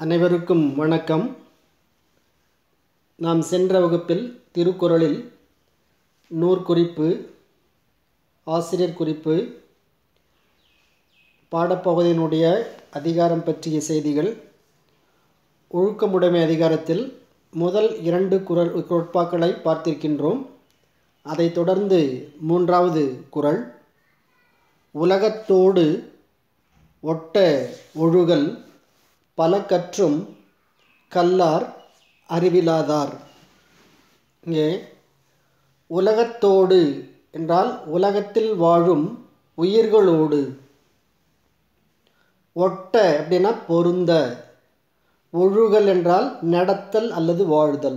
அனைவருக்கும் வணக்கம் நாம் சென்ற வகுப்பில் திருக்குறளில் நூற்குறிப்பு ஆசிரியர் குறிப்பு பாடப்பகுதியினுடைய அதிகாரம் பற்றிய செய்திகள் ஒழுக்கமுடைமை அதிகாரத்தில் முதல் இரண்டு குரல் குரட்பாக்களை பார்த்திருக்கின்றோம் அதைத் தொடர்ந்து மூன்றாவது குறள் உலகத்தோடு ஒட்ட ஒழுகல் பல கற்றும் கல்லார் அறிவிலாதார் இங்கே உலகத்தோடு என்றால் உலகத்தில் வாழும் உயிர்களோடு ஒட்ட அப்படின்னா பொருந்த ஒழுகல் என்றால் நடத்தல் அல்லது வாழ்தல்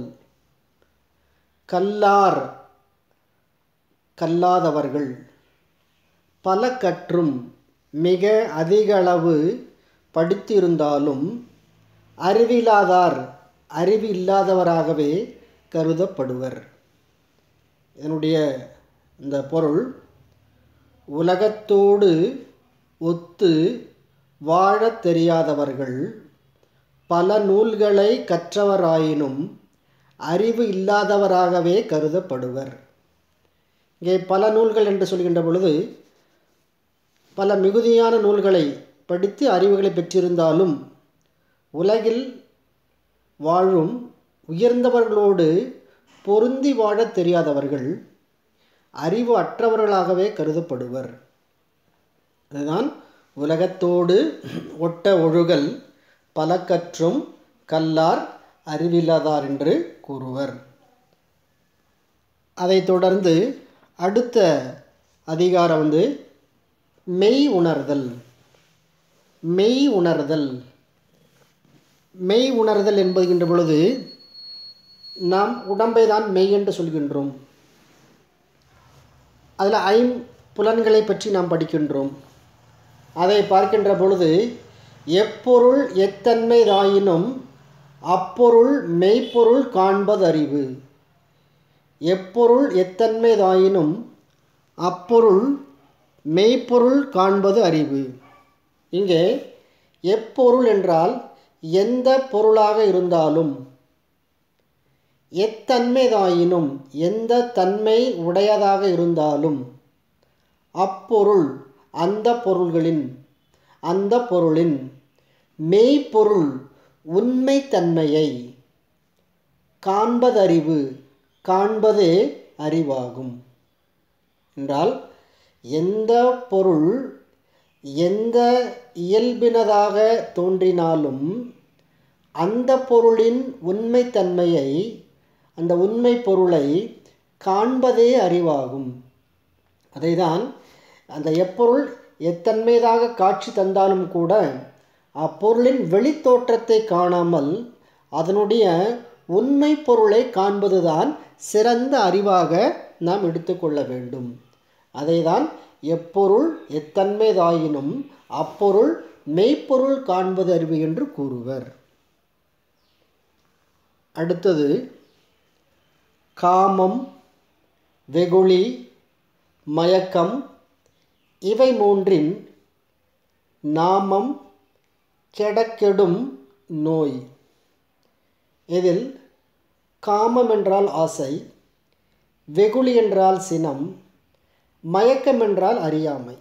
கல்லார் கல்லாதவர்கள் பல கற்றும் மிக அதிக அளவு படித்திருந்தாலும் அறிவில்லாதார் அறிவு இல்லாதவராகவே கருதப்படுவர் இதனுடைய இந்த பொருள் உலகத்தோடு ஒத்து வாழத் தெரியாதவர்கள் பல நூல்களை கற்றவராயினும் அறிவு இல்லாதவராகவே கருதப்படுவர் இங்கே பல நூல்கள் என்று சொல்கின்ற பொழுது பல மிகுதியான நூல்களை படித்து அறிவுகளை பெற்றிருந்தாலும் உலகில் வாழும் உயர்ந்தவர்களோடு பொருந்தி வாழத் தெரியாதவர்கள் அறிவு அற்றவர்களாகவே கருதப்படுவர் அதுதான் உலகத்தோடு ஒட்ட ஒழுகல் பல கற்றும் கல்லார் அறிவில்லாதார் என்று கூறுவர் அதைத் தொடர்ந்து அடுத்த அதிகாரம் வந்து மெய் உணர்தல் மெய் உணர்தல் மெய் உணர்தல் என்பதுகின்ற பொழுது நாம் உடம்பை தான் மெய் என்று சொல்கின்றோம் அதில் ஐம்புலன்களை பற்றி நாம் படிக்கின்றோம் அதை பார்க்கின்ற பொழுது எப்பொருள் எத்தன்மைதாயினும் அப்பொருள் மெய்ப்பொருள் காண்பதறிவு எப்பொருள் எத்தன்மைதாயினும் அப்பொருள் மெய்ப்பொருள் காண்பது அறிவு இங்கே எப்பொருள் என்றால் எந்த பொருளாக இருந்தாலும் எத்தன்மைதாயினும் எந்த தன்மை உடையதாக இருந்தாலும் அப்பொருள் அந்த பொருள்களின் அந்த பொருளின் மெய்ப்பொருள் உண்மைத்தன்மையை காண்பதறிவு காண்பதே அறிவாகும் என்றால் எந்த பொருள் எந்த இயல்பினதாக தோன்றினாலும் அந்த பொருளின் உண்மைத்தன்மையை அந்த உண்மை பொருளை காண்பதே அறிவாகும் அதைதான் அந்த எப்பொருள் எத்தன்மைதாக காட்சி தந்தாலும் கூட அப்பொருளின் வெளித்தோற்றத்தை காணாமல் அதனுடைய உண்மை பொருளை காண்பதுதான் சிறந்த அறிவாக நாம் எடுத்துக்கொள்ள வேண்டும் அதைதான் எப்பொருள் எத்தன்மைதாயினும் அப்பொருள் மெய்ப்பொருள் காண்பது அறிவு என்று கூறுவர் அடுத்தது காமம் வெகுளி மயக்கம் இவை மூன்றின் நாமம் கெடக்கெடும் நோய் இதில் காமம் என்றால் ஆசை வெகுளி என்றால் சினம் மயக்கம் என்றால் அறியாமை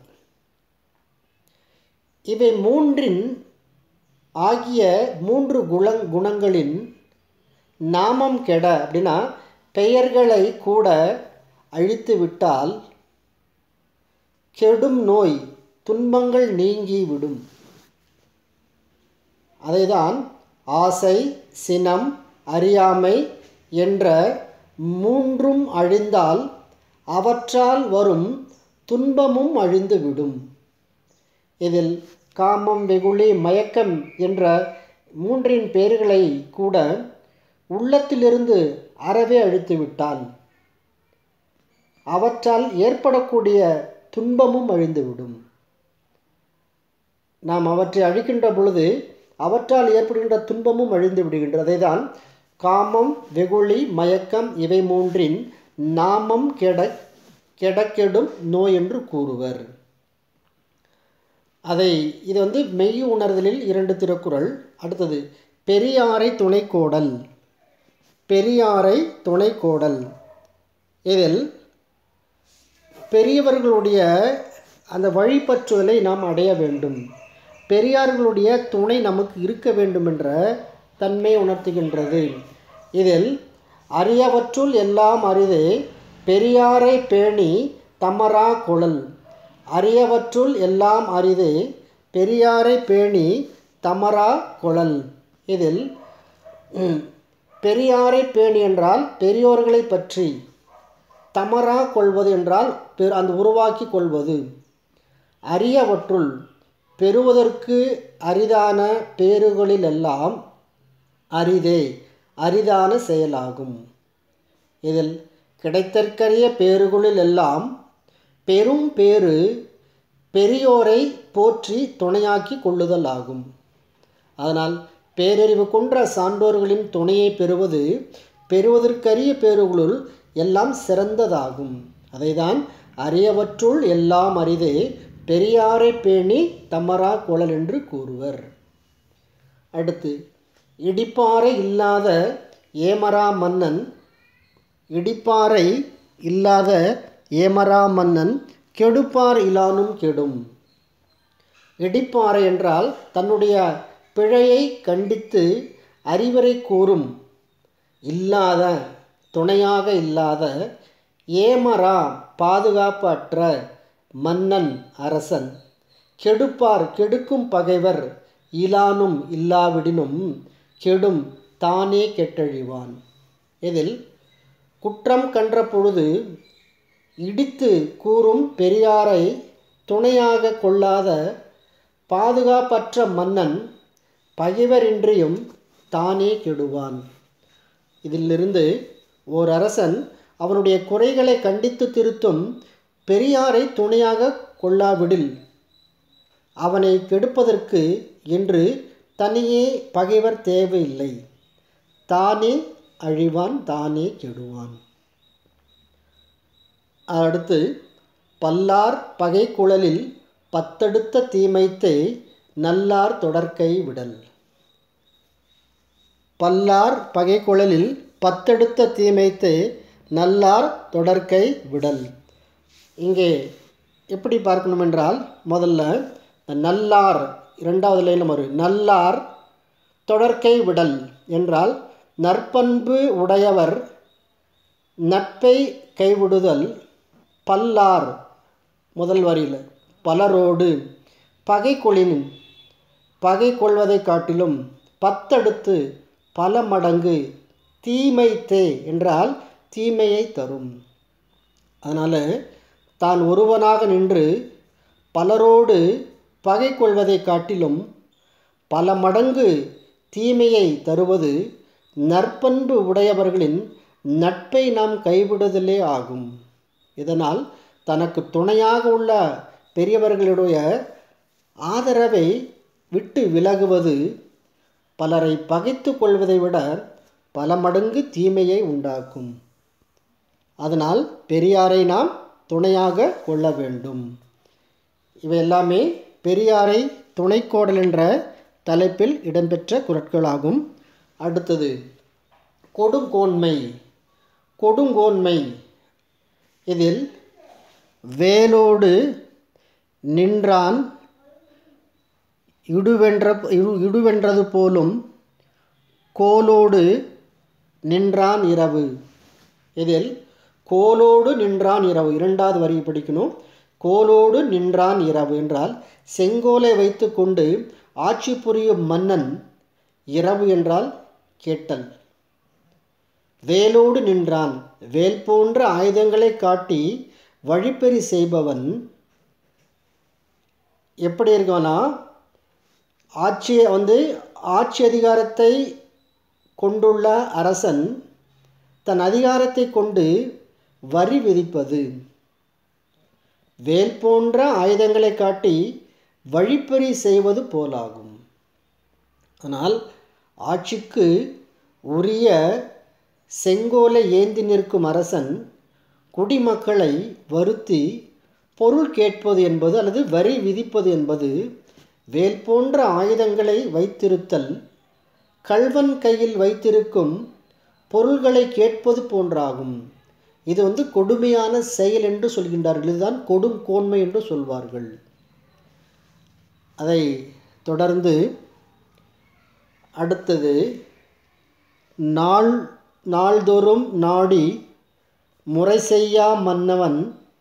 இவை மூன்றின் ஆகிய மூன்று குண குணங்களின் நாமம் கெட அப்படின்னா பெயர்களை கூட அழித்து விட்டால் கெடும் நோய் துன்பங்கள் நீங்கி விடும் அதைதான் ஆசை சினம் அறியாமை என்ற மூன்றும் அழிந்தால் அவற்றால் வரும் துன்பமும் அழிந்துவிடும் இதில் காமம் வெகுளி மயக்கம் என்ற மூன்றின் பெயர்களை கூட உள்ளத்திலிருந்து அறவே அழித்துவிட்டால் அவற்றால் ஏற்படக்கூடிய துன்பமும் அழிந்துவிடும் நாம் அவற்றை அழிக்கின்ற பொழுது அவற்றால் ஏற்படுகின்ற துன்பமும் அழிந்து விடுகின்றது அதை தான் காமம் வெகுளி மயக்கம் இவை மூன்றின் நாமம் கெட கெடக்கெடும் நோய் என்று கூறுவர் அதை இது வந்து மெய் உணர்தலில் இரண்டு திருக்குறள் அடுத்தது பெரியாரை துணைக்கோடல் பெரியாரை துணைக்கோடல் இதில் பெரியவர்களுடைய அந்த வழிபற்றுதலை நாம் அடைய வேண்டும் பெரியார்களுடைய துணை நமக்கு இருக்க வேண்டும் என்ற தன்மை உணர்த்துகின்றது இதில் அரியவற்றுள் எல்லாம் அரிதே பெரியாரை பேணி தமரா குழல் அரியவற்றுள் எல்லாம் அரிதே பெரியாரை பேணி தமரா குழல் இதில் ம், பெரியாரை பேணி என்றால் பெரியோர்களை பற்றி தமரா கொள்வது என்றால் பெ- அந்த உருவாக்கி கொள்வது அரியவற்றுள் பெறுவதற்கு அரிதான பேறுகளிலெல்லாம் அரிதே அரிதான செயலாகும் இதில் கிடைத்தற்கரிய பேறுகளில் எல்லாம் பெரும் பேறு பெரியோரை போற்றி துணையாக்கி கொள்ளுதல் ஆகும் அதனால் பேரறிவு கொன்ற சான்றோர்களின் துணையை பெறுவது பெறுவதற்கரிய பேறுகளுள் எல்லாம் சிறந்ததாகும் அதைதான் அரியவற்றுள் எல்லாம் அரிதே பெரியாரை பேணி தமரா குழல் என்று கூறுவர் அடுத்து இடிப்பாறை இல்லாத ஏமரா மன்னன் இடிப்பாறை இல்லாத ஏமரா மன்னன் கெடுப்பார் இலானும் கெடும் இடிப்பாறை என்றால் தன்னுடைய பிழையை கண்டித்து அறிவுரை கூறும் இல்லாத துணையாக இல்லாத ஏமரா பாதுகாப்பற்ற மன்னன் அரசன் கெடுப்பார் கெடுக்கும் பகைவர் இலானும் இல்லாவிடினும் கெடும் தானே கெட்டழிவான் இதில் குற்றம் கன்ற பொழுது இடித்து கூறும் பெரியாரை துணையாக கொள்ளாத பாதுகாப்பற்ற மன்னன் பகைவரின்றியும் தானே கெடுவான் இதிலிருந்து ஓர் அரசன் அவனுடைய குறைகளை கண்டித்து திருத்தும் பெரியாரை துணையாக கொள்ளாவிடில் அவனை கெடுப்பதற்கு என்று தனியே பகைவர் தேவையில்லை தானே அழிவான் தானே கெடுவான் அடுத்து பல்லார் பகை குழலில் பத்தெடுத்த தீமைத்தே நல்லார் தொடர்க்கை விடல் பல்லார் பகை குழலில் பத்தெடுத்த தீமைத்தே நல்லார் தொடர்க்கை விடல் இங்கே எப்படி பார்க்கணும் என்றால் முதல்ல நல்லார் இரண்டாவது லைனில் வரும் நல்லார் தொடர்க்கை விடல் என்றால் நற்பண்பு உடையவர் நட்பை கைவிடுதல் பல்லார் முதல் வரியில் பலரோடு பகை கொளின் பகை கொள்வதை காட்டிலும் பத்தடுத்து பல மடங்கு தீமை தே என்றால் தீமையை தரும் அதனால் தான் ஒருவனாக நின்று பலரோடு பகை கொள்வதை காட்டிலும் பல மடங்கு தீமையை தருவது நற்பண்பு உடையவர்களின் நட்பை நாம் கைவிடுதலே ஆகும் இதனால் தனக்கு துணையாக உள்ள பெரியவர்களுடைய ஆதரவை விட்டு விலகுவது பலரை பகைத்து கொள்வதை விட பல மடங்கு தீமையை உண்டாக்கும் அதனால் பெரியாரை நாம் துணையாக கொள்ள வேண்டும் இவை எல்லாமே பெரியாரை துணைக்கோடல் என்ற தலைப்பில் இடம்பெற்ற குரட்களாகும் அடுத்தது கொடுங்கோன்மை கொடுங்கோன்மை இதில் வேலோடு நின்றான் இடுவென்ற இடு- இடுவென்றது போலும் கோலோடு நின்றான் இரவு இதில் கோலோடு நின்றான் இரவு இரண்டாவது வரி படிக்கணும் கோலோடு நின்றான் இரவு என்றால் செங்கோலை வைத்துக்கொண்டு ஆட்சி புரியும் மன்னன் இரவு என்றால் கேட்டல் வேலோடு நின்றான் வேல் போன்ற ஆயுதங்களை காட்டி வழிப்பறி செய்பவன் எப்படி இருக்கானா ஆட்சி வந்து ஆட்சி அதிகாரத்தை கொண்டுள்ள அரசன் தன் அதிகாரத்தை கொண்டு வரி விதிப்பது வேல் போன்ற ஆயுதங்களை காட்டி வழிப்பறி செய்வது போலாகும் ஆனால் ஆட்சிக்கு உரிய செங்கோலை ஏந்தி நிற்கும் அரசன் குடிமக்களை வருத்தி பொருள் கேட்பது என்பது அல்லது வரி விதிப்பது என்பது வேல் போன்ற ஆயுதங்களை வைத்திருத்தல் கள்வன் கையில் வைத்திருக்கும் பொருள்களை கேட்பது போன்றாகும் இது வந்து கொடுமையான செயல் என்று சொல்கின்றார்கள் இதுதான் கொடும் கோன்மை என்று சொல்வார்கள் அதை தொடர்ந்து அடுத்தது நாள் நாள்தோறும் நாடி முறை செய்யா மன்னவன்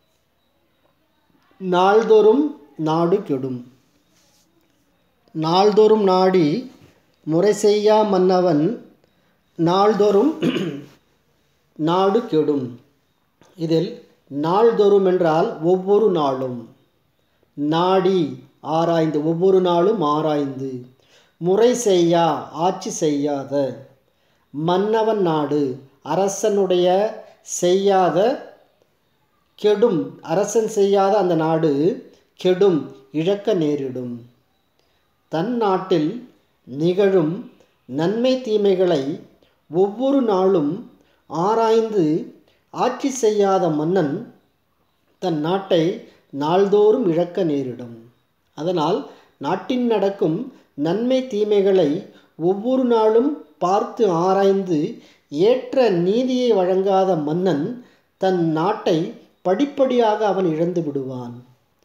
நாள்தோறும் நாடு கெடும் நாள்தோறும் நாடி முறை செய்யா மன்னவன் நாள்தோறும் நாடு கெடும் இதில் நாள்தோறும் என்றால் ஒவ்வொரு நாளும் நாடி ஆராய்ந்து ஒவ்வொரு நாளும் ஆராய்ந்து முறை செய்யா ஆட்சி செய்யாத மன்னவன் நாடு அரசனுடைய செய்யாத கெடும் அரசன் செய்யாத அந்த நாடு கெடும் இழக்க நேரிடும் தன் நாட்டில் நிகழும் நன்மை தீமைகளை ஒவ்வொரு நாளும் ஆராய்ந்து ஆட்சி செய்யாத மன்னன் தன் நாட்டை நாள்தோறும் இழக்க நேரிடும் அதனால் நாட்டின் நடக்கும் நன்மை தீமைகளை ஒவ்வொரு நாளும் பார்த்து ஆராய்ந்து ஏற்ற நீதியை வழங்காத மன்னன் தன் நாட்டை படிப்படியாக அவன் இழந்து விடுவான்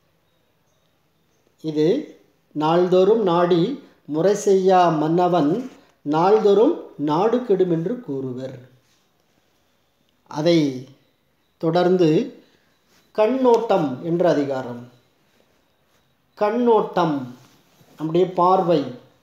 இது நாள்தோறும் நாடி முறை செய்யா மன்னவன் நாள்தோறும் நாடு கெடும் என்று கூறுவர் அதை தொடர்ந்து கண்ணோட்டம் என்ற அதிகாரம் கண்ணோட்டம் நம்முடைய பார்வை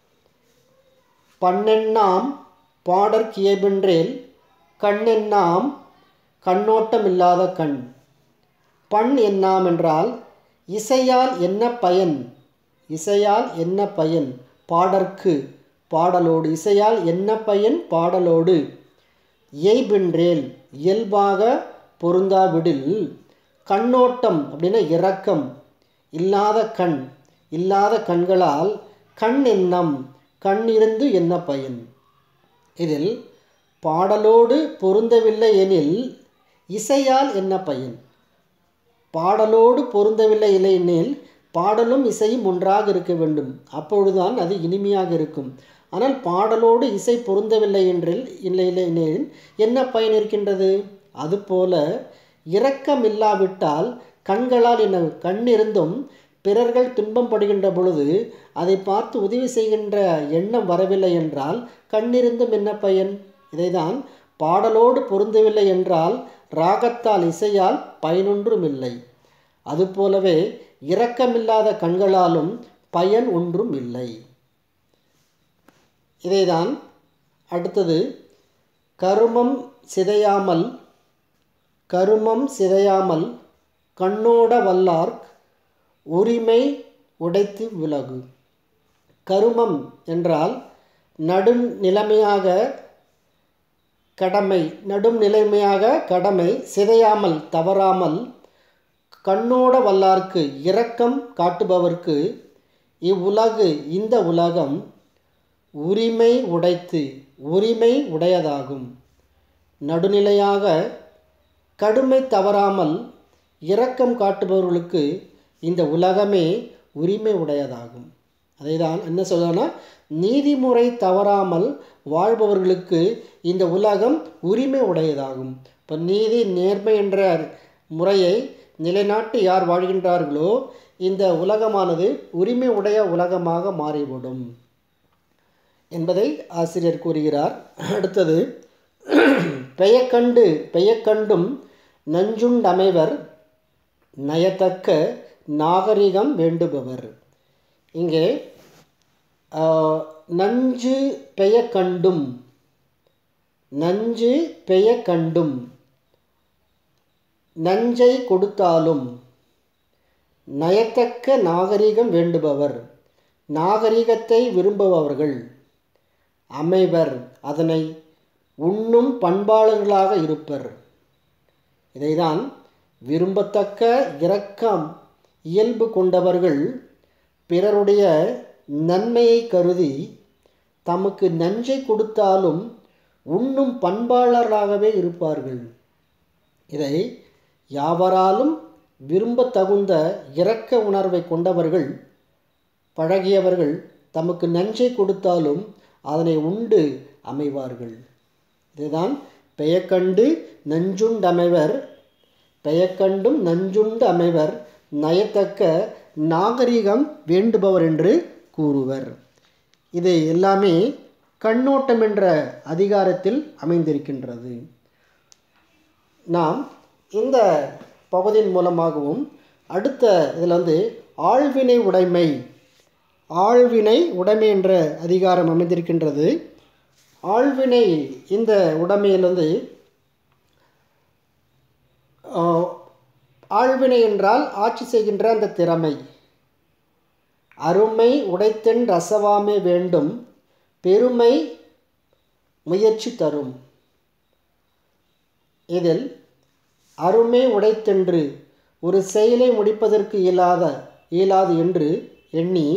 பண்ணெண்ணாம் பாடற் கியபென்றேல் கண்ணெண்ணாம் கண்ணோட்டம் இல்லாத கண் பண் எண்ணாம் என்றால் இசையால் என்ன பயன் இசையால் என்ன பயன் பாடற்கு பாடலோடு இசையால் என்ன பயன் பாடலோடு இயல்பென்றேல் இயல்பாக பொருந்தாவிடில் கண்ணோட்டம் அப்படின்னா இரக்கம் இல்லாத கண் இல்லாத கண்களால் கண் எண்ணம் கண் இருந்து என்ன பயன் இதில் பாடலோடு பொருந்தவில்லை எனில் இசையால் என்ன பயன் பாடலோடு பொருந்தவில்லை எனில் பாடலும் இசையும் ஒன்றாக இருக்க வேண்டும் அப்பொழுதுதான் அது இனிமையாக இருக்கும் ஆனால் பாடலோடு இசை பொருந்தவில்லை என்றில் இல்லை இல்லை எனில் என்ன பயன் இருக்கின்றது அதுபோல இரக்கம் இல்லாவிட்டால் கண்களால் என்ன கண் இருந்தும் பிறர்கள் துன்பம் படுகின்ற பொழுது அதை பார்த்து உதவி செய்கின்ற எண்ணம் வரவில்லை என்றால் கண்ணிருந்தும் என்ன பயன் இதைதான் பாடலோடு பொருந்தவில்லை என்றால் ராகத்தால் இசையால் பயனொன்றும் இல்லை அதுபோலவே இரக்கமில்லாத கண்களாலும் பயன் ஒன்றும் இல்லை இதைதான் அடுத்தது கருமம் சிதையாமல் கருமம் சிதையாமல் கண்ணோட வல்லார்க் உரிமை உடைத்து விலகு கருமம் என்றால் நடுநிலைமையாக கடமை நடும் நிலைமையாக கடமை சிதையாமல் தவறாமல் கண்ணோட வல்லார்க்கு இரக்கம் காட்டுபவர்க்கு இவ்வுலகு இந்த உலகம் உரிமை உடைத்து உரிமை உடையதாகும் நடுநிலையாக கடுமை தவறாமல் இரக்கம் காட்டுபவர்களுக்கு இந்த உலகமே உரிமை உடையதாகும் அதை தான் என்ன சொல்றேன்னா நீதிமுறை தவறாமல் வாழ்பவர்களுக்கு இந்த உலகம் உரிமை உடையதாகும் இப்போ நீதி நேர்மை என்ற முறையை நிலைநாட்டி யார் வாழ்கின்றார்களோ இந்த உலகமானது உரிமை உடைய உலகமாக மாறிவிடும் என்பதை ஆசிரியர் கூறுகிறார் அடுத்தது பெயக்கண்டு பெயக்கண்டும் நஞ்சுண்டமைவர் நயத்தக்க நாகரிகம் வேண்டுபவர் இங்கே நஞ்சு பெய கண்டும் நஞ்சு பெய கண்டும் நஞ்சை கொடுத்தாலும் நயத்தக்க நாகரிகம் வேண்டுபவர் நாகரிகத்தை விரும்புபவர்கள் அமைவர் அதனை உண்ணும் பண்பாளர்களாக இருப்பர் இதைதான் விரும்பத்தக்க இரக்கம் இயல்பு கொண்டவர்கள் பிறருடைய நன்மையை கருதி தமக்கு நஞ்சை கொடுத்தாலும் உண்ணும் பண்பாளர்களாகவே இருப்பார்கள் இதை யாவராலும் விரும்பத்தகுந்த இரக்க உணர்வை கொண்டவர்கள் பழகியவர்கள் தமக்கு நஞ்சை கொடுத்தாலும் அதனை உண்டு அமைவார்கள் இதுதான் பெயக்கண்டு நஞ்சுண்டமைவர் பெயக்கண்டும் நஞ்சுண்டு அமைவர் நயத்தக்க நாகரிகம் வேண்டுபவர் என்று கூறுவர் இது எல்லாமே கண்ணோட்டம் என்ற அதிகாரத்தில் அமைந்திருக்கின்றது நாம் இந்த பகுதியின் மூலமாகவும் அடுத்த இதில் வந்து ஆழ்வினை உடைமை ஆழ்வினை உடைமை என்ற அதிகாரம் அமைந்திருக்கின்றது ஆழ்வினை இந்த உடைமையில் வந்து ஆஹ், ஆழ்வினை என்றால் ஆட்சி செய்கின்ற அந்த திறமை அருமை உடைத்தென் ரசவாமை வேண்டும் பெருமை முயற்சி தரும் இதில் அருமை உடைத்தென்று ஒரு செயலை முடிப்பதற்கு இயலாத இயலாது என்று எண்ணி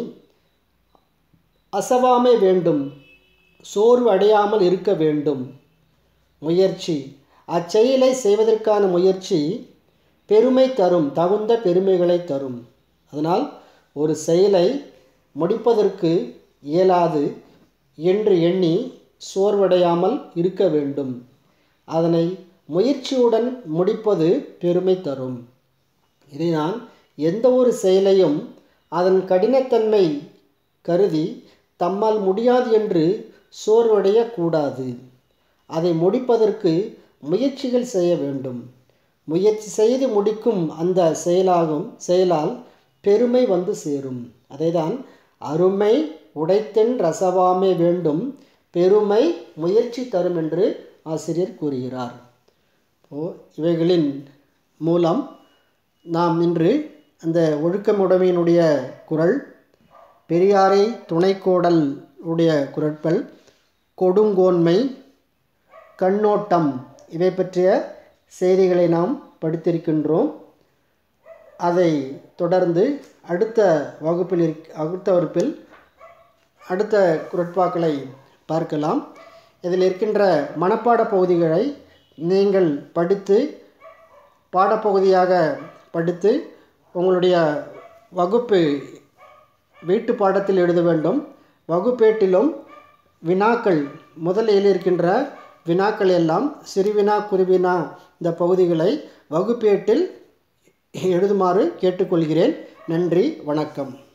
அசவாமை வேண்டும் சோர்வு அடையாமல் இருக்க வேண்டும் முயற்சி அச்செயலை செய்வதற்கான முயற்சி பெருமை தரும் தகுந்த பெருமைகளை தரும் அதனால் ஒரு செயலை முடிப்பதற்கு இயலாது என்று எண்ணி சோர்வடையாமல் இருக்க வேண்டும் அதனை முயற்சியுடன் முடிப்பது பெருமை தரும் இதை நான் எந்த ஒரு செயலையும் அதன் கடினத்தன்மை கருதி தம்மால் முடியாது என்று சோர்வடையக்கூடாது அதை முடிப்பதற்கு முயற்சிகள் செய்ய வேண்டும் முயற்சி செய்து முடிக்கும் அந்த செயலாகும் செயலால் பெருமை வந்து சேரும் அதைதான் அருமை உடைத்தென் ரசவாமை வேண்டும் பெருமை முயற்சி தரும் என்று ஆசிரியர் கூறுகிறார் இப்போ இவைகளின் மூலம் நாம் இன்று அந்த ஒழுக்கமுடைமையினுடைய குரல் பெரியாரை துணைக்கோடல் உடைய குரட்பல் கொடுங்கோன்மை கண்ணோட்டம் இவை பற்றிய செய்திகளை நாம் படித்திருக்கின்றோம் அதை தொடர்ந்து அடுத்த வகுப்பில் இருக் அடுத்த வகுப்பில் அடுத்த குரட்பாக்களை பார்க்கலாம் இதில் இருக்கின்ற மனப்பாட பகுதிகளை நீங்கள் படித்து பாடப்பகுதியாக படித்து உங்களுடைய வகுப்பு வீட்டு பாடத்தில் எழுத வேண்டும் வகுப்பேட்டிலும் வினாக்கள் முதலில் இருக்கின்ற வினாக்கள் எல்லாம் சிறுவினா குருவினா இந்த பகுதிகளை வகுப்பேட்டில் எழுதுமாறு கேட்டுக்கொள்கிறேன் நன்றி வணக்கம்